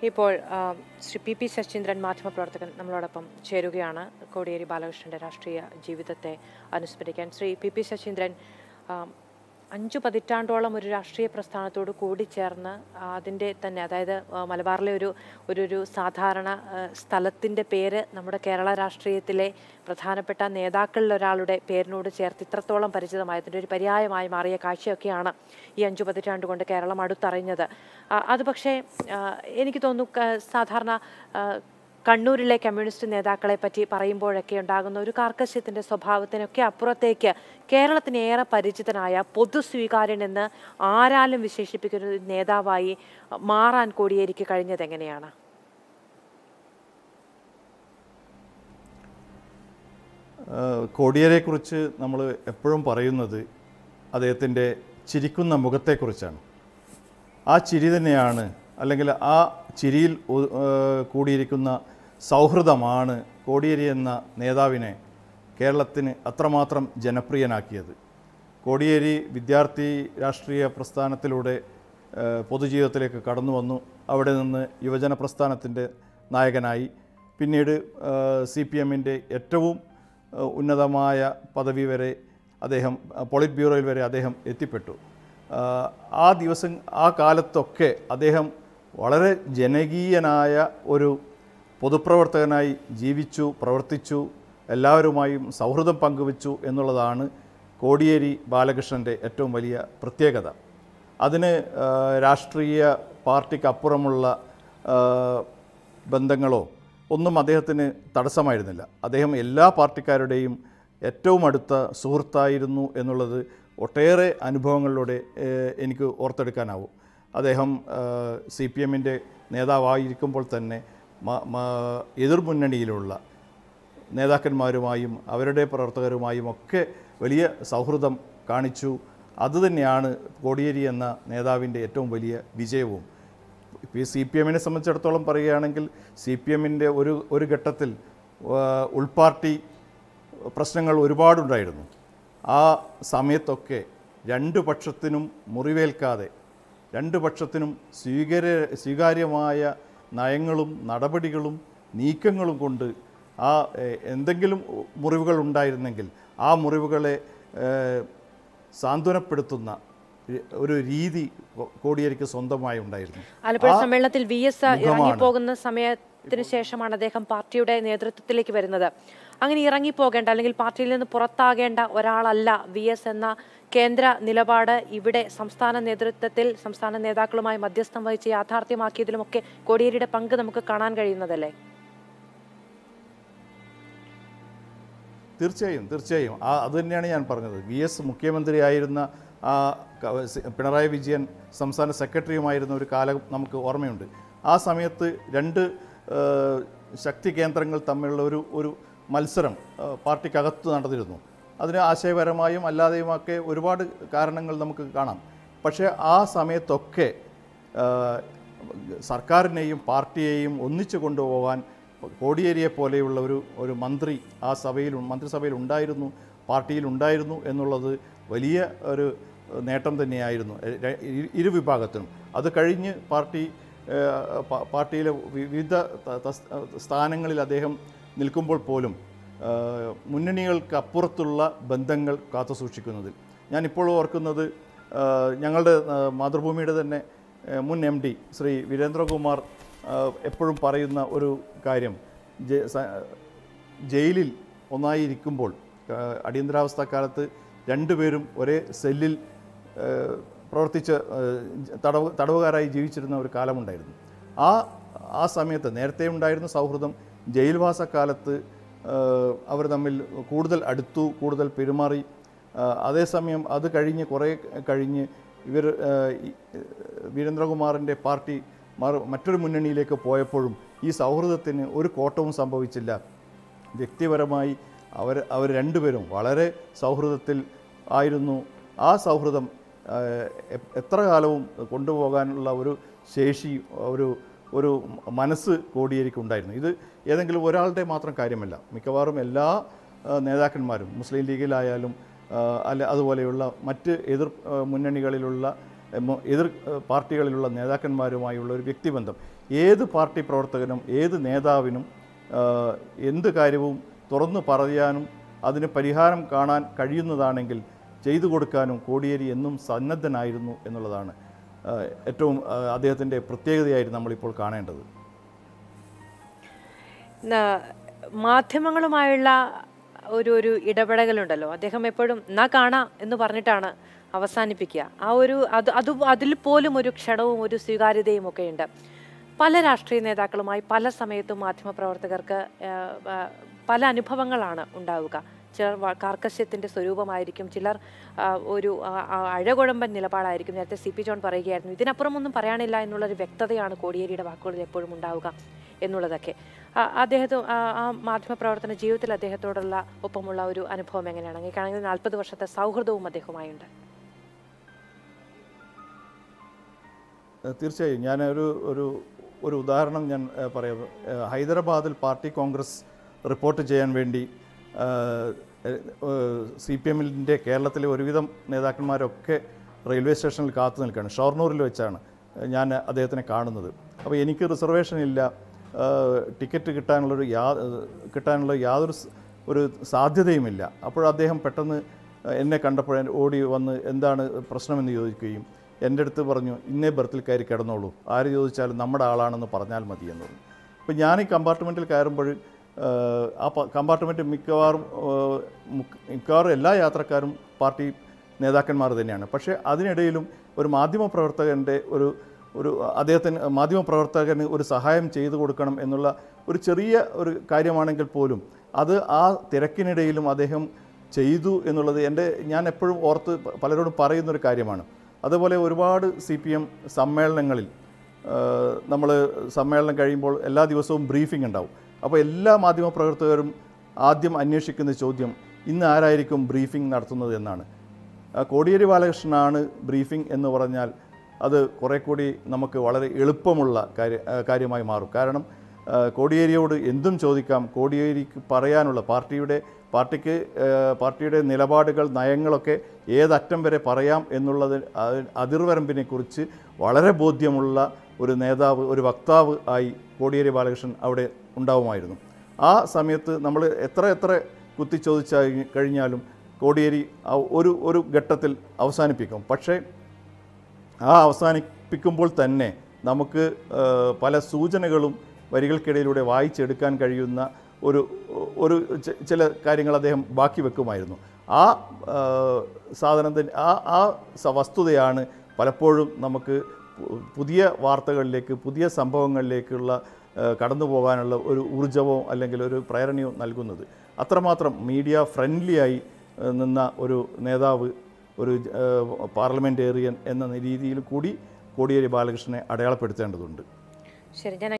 ഇപ്പോൾ ആ, Shri P P Saseendran മാധ്യമപ്രവർത്തകൻ നമ്മളോടൊപ്പം ചേരുകയാണ് കോടിയേരി ബാലകൃഷ്ണന്റെ രാഷ്ട്രീയ ജീവിതത്തെ അനുസ്മരിക്കാൻ ശ്രീ പി പി ശശീന്ദ്രൻ ആ, അഞ്ചു പതിറ്റാണ്ടോളം ഒരു രാഷ്ട്രീയ പ്രസ്ഥാനത്തോട് കൂടിച്ചേർന്ന് ആ, അതിൻ്റെ തന്നെ അതായത് ആ, മലബാറിലെ ഒരു ഒരു ഒരു സാധാരണ ആ, സ്ഥലത്തിൻ്റെ പേര് നമ്മുടെ കേരള രാഷ്ട്രീയത്തിലെ പ്രധാനപ്പെട്ട നേതാക്കളിൽ ഒരാളുടെ പേരിനോട് ചേർത്ത് ഇത്രത്തോളം പരിചിതമായതിൻ്റെ ഒരു പര്യായമായി മാറിയ കാഴ്ചയൊക്കെയാണ് ഈ അഞ്ചു പതിറ്റാണ്ട് കൊണ്ട് കേരളം അടുത്തറിഞ്ഞത് ആ, അത് പക്ഷേ ആ, എനിക്ക് തോന്നുന്നു ക- സാധാരണ ആ, കണ്ണൂരിലെ കമ്മ്യൂണിസ്റ്റ് നേതാക്കളെ പറ്റി പറയുമ്പോഴൊക്കെ ഉണ്ടാകുന്ന ഒരു കാർക്കശ്യത്തിൻ്റെ സ്വഭാവത്തിനൊക്കെ അപ്പുറത്തേക്ക് കേരളത്തിന് ഏറെ പരിചിതനായ പൊതു സ്വീകാര്യനെന്ന് ആരാലും വിശേഷിപ്പിക്കുന്ന ഒരു നേതാവായി മാറാൻ കോടിയേരിക്ക് കഴിഞ്ഞത് എങ്ങനെയാണ് കോടിയേരെക്കുറിച്ച് നമ്മൾ എപ്പോഴും പറയുന്നത് അദ്ദേഹത്തിൻ്റെ ചിരിക്കുന്ന മുഖത്തെക്കുറിച്ചാണ് ആ ചിരി തന്നെയാണ് അല്ലെങ്കിൽ ആ ചിരിയിൽ ഒ- ഏഹ് കൂടിയിരിക്കുന്ന സൗഹൃദമാണ് കോടിയേരി എന്ന നേതാവിനെ കേരളത്തിന് അത്രമാത്രം ജനപ്രിയനാക്കിയത് കോടിയേരി വിദ്യാർത്ഥി രാഷ്ട്രീയ പ്രസ്ഥാനത്തിലൂടെ ഏഹ് പൊതുജീവിതത്തിലേക്ക് കടന്നു വന്നു അവിടെ നിന്ന് യുവജന പ്രസ്ഥാനത്തിൻ്റെ നായകനായി പിന്നീട് സി പി എമ്മിൻ്റെ ഏറ്റവും ഏഹ് ഉന്നതമായ പദവി വരെ അദ്ദേഹം അഹ് പോളിറ്റ് ബ്യൂറോയിൽ വരെ അദ്ദേഹം എത്തിപ്പെട്ടു ആഹ് ആ ദിവസം ആ കാലത്തൊക്കെ അദ്ദേഹം വളരെ ജനകീയനായ ഒരു പൊതുപ്രവർത്തകനായി ജീവിച്ചു പ്രവർത്തിച്ചു എല്ലാവരുമായും സൗഹൃദം പങ്കുവച്ചു എന്നുള്ളതാണ് കോടിയേരി ബാലകൃഷ്ണൻ്റെ ഏറ്റവും വലിയ പ്രത്യേകത അതിന് ആഹ് രാഷ്ട്രീയ പാർട്ടിക്കപ്പുറമുള്ള ആഹ് ബന്ധങ്ങളോ ഒന്നും അദ്ദേഹത്തിന് തടസ്സമായിരുന്നില്ല അദ്ദേഹം എല്ലാ പാർട്ടിക്കാരുടെയും ഏറ്റവും അടുത്ത സുഹൃത്തായിരുന്നു എന്നുള്ളത് ഒട്ടേറെ അനുഭവങ്ങളിലൂടെ ഏഹ്, എനിക്ക് ഓർത്തെടുക്കാനാവും അദ്ദേഹം സി പി എമ്മിൻ്റെ നേതാവായിരിക്കുമ്പോൾ തന്നെ മ- മ- എതിർമുന്നണിയിലുള്ള നേതാക്കന്മാരുമായും അവരുടെ പ്രവർത്തകരുമായും ഒക്കെ വലിയ സൗഹൃദം കാണിച്ചു അതുതന്നെയാണ് കോടിയേരി എന്ന നേതാവിൻ്റെ ഏറ്റവും വലിയ വിജയവും ഇപ്പോൾ ഈ സി പി എമ്മിനെ സംബന്ധിച്ചിടത്തോളം പറയുകയാണെങ്കിൽ സി പി എമ്മിൻ്റെ ഒരു ഒരു ഘട്ടത്തിൽ ആ, ഉൾപാർട്ടി പ്രശ്നങ്ങൾ ഒരുപാടുണ്ടായിരുന്നു ആ സമയത്തൊക്കെ രണ്ട് പക്ഷത്തിനും മുറിവേൽക്കാതെ രണ്ട് പക്ഷത്തിനും സ്വീകാര്യ സ്വീകാര്യമായ നയങ്ങളും നടപടികളും നീക്കങ്ങളും കൊണ്ട് ആ എ, എന്തെങ്കിലും മുറിവുകൾ ഉണ്ടായിരുന്നെങ്കിൽ ആ മുറിവുകളെ ഏ, സാന്ത്വനപ്പെടുത്തുന്ന ഒരു രീതി കോ- കോടിയേരിക്ക് സ്വന്തമായി ഉണ്ടായിരുന്നു ആലപ്പുഴ ആ സമ്മേളനത്തിൽ വി എസ് മുഖമാണ്. ഇറങ്ങിപ്പോകുന്ന സമയത്തിന് ശേഷമാണ് അദ്ദേഹം പാർട്ടിയുടെ നേതൃത്വത്തിലേക്ക് വരുന്നത് അങ്ങനെ ഇറങ്ങിപ്പോകേണ്ട അല്ലെങ്കിൽ പാർട്ടിയിൽ നിന്ന് പുറത്താകേണ്ട ഒരാളല്ല വി എസ് എന്ന കേന്ദ്ര നിലപാട് ഇവിടെ സംസ്ഥാന നേതൃത്വത്തിൽ സംസ്ഥാന നേതാക്കളുമായി മധ്യസ്ഥം വഹിച്ച് യാഥാർത്ഥ്യമാക്കിയതിലുമൊക്കെ കോടിയേരിയുടെ പങ്ക് നമുക്ക് കാണാൻ കഴിയുന്നതല്ലേ തീർച്ചയായും തീർച്ചയായും ആ അത് തന്നെയാണ് ഞാൻ പറഞ്ഞത് വി എസ് മുഖ്യമന്ത്രിയായിരുന്ന ആ ക- സി- പിണറായി വിജയൻ സംസ്ഥാന സെക്രട്ടറിയുമായിരുന്ന ഒരു കാലം നമുക്ക് ഓർമ്മയുണ്ട് ആ സമയത്ത് രണ്ട് ഏഹ്, ശക്തി കേന്ദ്രങ്ങൾ തമ്മിലുള്ള ഒരു ഒരു മത്സരം ഏഹ്, പാർട്ടിക്കകത്ത് നടന്നിരുന്നു അതിന് ആശയപരമായും അല്ലാതെയുമൊക്കെ ഒരുപാട് കാരണങ്ങൾ നമുക്ക് കാണാം പക്ഷേ ആ സമയത്തൊക്കെ ഏഹ്, സർക്കാരിനെയും പാർട്ടിയെയും ഒന്നിച്ചു കൊണ്ടുപോകാൻ കോടിയേരിയെ പോലെയുള്ള ഒരു ഒരു മന്ത്രി ആ സഭയിൽ മന്ത്രിസഭയിൽ ഉണ്ടായിരുന്നു പാർട്ടിയിൽ ഉണ്ടായിരുന്നു എന്നുള്ളത് വലിയ ഒരു നേട്ടം തന്നെയായിരുന്നു എ- ര- ഇരു- ഇരു വിഭാഗത്തിനും അത് കഴിഞ്ഞ് പാർട്ടി ഏഹ്, പ- പാർട്ടിയിലെ വിവിധ ത- ത- സ്ഥാനങ്ങളിൽ അദ്ദേഹം നിൽക്കുമ്പോൾ പോലും ഏഹ്, മുന്നണികൾക്ക് അപ്പുറത്തുള്ള ബന്ധങ്ങൾ കാത്തു സൂക്ഷിക്കുന്നതിൽ ഞാനിപ്പോൾ ഓർക്കുന്നത് ഏഹ്, ഞങ്ങളുടെ ഏഹ്, മാതൃഭൂമിയുടെ തന്നെ ഏഹ്, മുൻ എം ഡി ശ്രീ വീരേന്ദ്രകുമാർ ഏഹ്, എപ്പോഴും പറയുന്ന ഒരു കാര്യം ജെ- സ- ജയിലിൽ ഒന്നായി ഇരിക്കുമ്പോൾ ഏഹ്, അടിയന്തരാവസ്ഥ കാലത്ത് രണ്ടുപേരും ഒരേ സെല്ലിൽ ഏഹ്, പ്രവർത്തിച്ച് ഏഹ്, തടവ് തടവുകാരായി ജീവിച്ചിരുന്ന ഒരു കാലമുണ്ടായിരുന്നു ആ ആ സമയത്ത് നേരത്തെ ഉണ്ടായിരുന്ന സൗഹൃദം ജയിൽവാസക്കാലത്ത് ഏഹ്, അവർ തമ്മിൽ കൂടുതൽ അടുത്തു കൂടുതൽ പെരുമാറി ഏഹ്, അതേസമയം അത് കഴിഞ്ഞ് കുറേ കഴിഞ്ഞ് ഇവർ ഏഹ്, ഈ- വീരേന്ദ്രകുമാറിൻ്റെ പാർട്ടി മറു മറ്റൊരു മുന്നണിയിലേക്ക് പോയപ്പോഴും ഈ സൗഹൃദത്തിന് ഒരു കോട്ടവും സംഭവിച്ചില്ല വ്യക്തിപരമായി അവർ അവർ രണ്ടുപേരും വളരെ സൗഹൃദത്തിൽ ആയിരുന്നു ആ സൗഹൃദം ആ, എ- എത്ര കാലവും കൊണ്ടുപോകാനുള്ള ഒരു ശേഷി ഒരു ഒരു മനസ്സ് കോടിയേരിക്കുണ്ടായിരുന്നു ഇത് ഏതെങ്കിലും ഒരാളുടെ മാത്രം കാര്യമല്ല മിക്കവാറും എല്ലാ ആ, നേതാക്കന്മാരും മുസ്ലിം ലീഗിലായാലും ആ, അല്ല അതുപോലെയുള്ള മറ്റ് എതിർ ആ, മുന്നണികളിലുള്ള എം- എതിർ ആ, പാർട്ടികളിലുള്ള നേതാക്കന്മാരുമായുള്ള ഒരു വ്യക്തിബന്ധം ഏത് പാർട്ടി പ്രവർത്തകനും ഏത് നേതാവിനും ആ, എന്ത് കാര്യവും തുറന്നു പറയാനും അതിന് പരിഹാരം കാണാൻ കഴിയുന്നതാണെങ്കിൽ ചെയ്തു കൊടുക്കാനും കോടിയേരി എന്നും സന്നദ്ധനായിരുന്നു എന്നുള്ളതാണ് ആ, ഏറ്റവും അദ്ദേഹത്തിൻ്റെ പ്രത്യേകതയായിട്ട് നമ്മളിപ്പോൾ കാണേണ്ടത് ന- മാധ്യമങ്ങളുമായുള്ള ഒരു ഒരു ഇടപെടലുണ്ടല്ലോ അദ്ദേഹം എപ്പോഴും എന്നാ കാണാം എന്ന് പറഞ്ഞിട്ടാണ് അവസാനിപ്പിക്കുക ആ ഒരു അത് അത് അതിൽ പോലും ഒരു ക്ഷണവും ഒരു സ്വീകാര്യതയും ഒക്കെ ഉണ്ട് പല രാഷ്ട്രീയ നേതാക്കളുമായി പല സമയത്തും മാധ്യമപ്രവർത്തകർക്ക് ആ, ആ, പല അനുഭവങ്ങളാണ് ഉണ്ടാവുക ചിലർ വ- കാർക്കശ്യത്തിൻ്റെ സ്വരൂപമായിരിക്കും ചിലർ ആ, ഒരു ആ, ആ, അഴകുഴമ്പൻ നിലപാടായിരിക്കും നേരത്തെ സി പി ജോൺ പറയുകയായിരുന്നു ഇതിനപ്പുറം ഒന്നും പറയാനില്ല എന്നുള്ളൊരു വ്യക്തതയാണ് കോടിയേരിയുടെ വാക്കുകളിൽ എപ്പോഴും ഉണ്ടാവുക എന്നുള്ളതൊക്കെ ആ, അദ്ദേഹത്തെ ആ ആ മാധ്യമപ്രവർത്തന ജീവിതത്തിൽ അദ്ദേഹത്തോടുള്ള ഒപ്പമുള്ള ഒരു അനുഭവം എങ്ങനെയാണ് അങ്ങനെയാണെങ്കിൽ നാൽപ്പത് വർഷത്തെ സൗഹൃദവും അദ്ദേഹവുമായുണ്ട് ഏഹ് തീർച്ചയായും ഞാൻ ഒരു ഒരു ഒരു ഉദാഹരണം ഞാൻ ഏഹ് പറയാം ഏഹ് ഹൈദരാബാദിൽ പാർട്ടി കോൺഗ്രസ് റിപ്പോർട്ട് ചെയ്യാൻ വേണ്ടി സി പി എമ്മിൻ്റെ കേരളത്തിലെ ഒരുവിധം നേതാക്കന്മാരൊക്കെ റെയിൽവേ സ്റ്റേഷനിൽ കാത്തു നിൽക്കുകയാണ് ഷൊർണൂരിൽ വെച്ചാണ് ഞാൻ അദ്ദേഹത്തിനെ കാണുന്നത് അപ്പോൾ എനിക്ക് റിസർവേഷൻ ഇല്ല ഏഹ് ടിക്കറ്റ് കിട്ടാനുള്ളൊരു യാ ഏഹ് കിട്ടാനുള്ള യാതൊരു സ്- ഒരു സാധ്യതയുമില്ല അപ്പോൾ അദ്ദേഹം പെട്ടെന്ന് എന്നെ കണ്ടപ്പോൾ ഓടി വന്ന് എന്താണ് പ്രശ്നമെന്ന് ചോദിക്കുകയും എൻ്റെ അടുത്ത് പറഞ്ഞു ഇന്നേ ബർത്തിൽ കയറി കിടന്നോളൂ ആര് ചോദിച്ചാലും നമ്മുടെ ആളാണെന്ന് പറഞ്ഞാൽ മതി എന്ന് പറഞ്ഞു അപ്പോൾ ഞാൻ ഈ കമ്പാർട്ട്മെൻറ്റിൽ കയറുമ്പോൾ ഏഹ്, ആ കമ്പാർട്ട്മെൻറ്റ് മിക്കവാറും ഏഹ്, മുക്ക് മിക്കവാറും എല്ലാ യാത്രക്കാരും പാർട്ടി നേതാക്കന്മാർ തന്നെയാണ് പക്ഷേ അതിനിടയിലും ഒരു മാധ്യമപ്രവർത്തകൻ്റെ ഒരു ഒരു അദ്ദേഹത്തിന് മാധ്യമപ്രവർത്തകന് ഒരു സഹായം ചെയ്തു കൊടുക്കണം എന്നുള്ള ഒരു ചെറിയ ഒരു കാര്യമാണെങ്കിൽ പോലും അത് ആ തിരക്കിനിടയിലും അദ്ദേഹം ചെയ്തു എന്നുള്ളത് എൻ്റെ ഞാൻ എപ്പോഴും ഓർത്ത് പ- പലരോടും പറയുന്നൊരു കാര്യമാണ് അതുപോലെ ഒരുപാട് സി പി എം സമ്മേളനങ്ങളിൽ നമ്മൾ സമ്മേളനം കഴിയുമ്പോൾ എല്ലാ ദിവസവും ബ്രീഫിംഗ് ഉണ്ടാവും അപ്പോൾ എല്ലാ മാധ്യമപ്രവർത്തകരും ആദ്യം അന്വേഷിക്കുന്ന ചോദ്യം ഇന്ന് ആരായിരിക്കും ബ്രീഫിംഗ് നടത്തുന്നത് എന്നാണ് ആ, കോടിയേരി ബാലകൃഷ്ണനാണ് ബ്രീഫിംഗ് എന്ന് പറഞ്ഞാൽ അത് കുറേ കൂടി നമുക്ക് വളരെ എളുപ്പമുള്ള കാര്യ ആ, കാര്യമായി മാറും കാരണം ആ, കോടിയേരിയോട് എന്തും ചോദിക്കാം കോടിയേരിക്ക് പറയാനുള്ള പാർട്ടിയുടെ പാർട്ടിക്ക് ആ, പാർട്ടിയുടെ നിലപാടുകൾ നയങ്ങളൊക്കെ ഏതറ്റം വരെ പറയാം എന്നുള്ളത് അ- അതിർവരമ്പിനെക്കുറിച്ച് വളരെ ബോധ്യമുള്ള ഒരു നേതാവ് ഒരു വക്താവ് ആയി കോടിയേരി ബാലകൃഷ്ണൻ അവിടെ ഉണ്ടാവുമായിരുന്നു ആ സമയത്ത് നമ്മൾ എത്ര എത്ര കുത്തി ചോദിച്ചാ കഴിഞ്ഞാലും കോടിയേരി ആ ഒരു ഒരു ഘട്ടത്തിൽ അവസാനിപ്പിക്കും പക്ഷേ ആ അവസാനിപ്പിക്കുമ്പോൾ തന്നെ നമുക്ക് ആ, പല സൂചനകളും വരികൾക്കിടയിലൂടെ വായിച്ചെടുക്കാൻ കഴിയുന്ന ഒരു ഒരു ചി- ചില കാര്യങ്ങൾ അദ്ദേഹം ബാക്കി വെക്കുമായിരുന്നു ആ ആ, സാധനം തന്നെ ആ ആ സ- വസ്തുതയാണ് പലപ്പോഴും നമുക്ക് പു- പുതിയ വാർത്തകളിലേക്ക് പുതിയ സംഭവങ്ങളിലേക്കുള്ള ആ, കടന്നു പോകാനുള്ള ഒരു ഊർജവോ അല്ലെങ്കിൽ ഒരു പ്രേരണയോ നൽകുന്നത് അത്രമാത്രം മീഡിയ ഫ്രണ്ട്ലിയായി ആ, നിന്ന ഒരു നേതാവ് ഒരു പാർലമെൻറ്റേറിയൻ എന്ന രീതിയിൽ കൂടി കോടിയേരി ബാലകൃഷ്ണനെ അടയാളപ്പെടുത്തേണ്ടതുണ്ട് ശരി ഞാൻ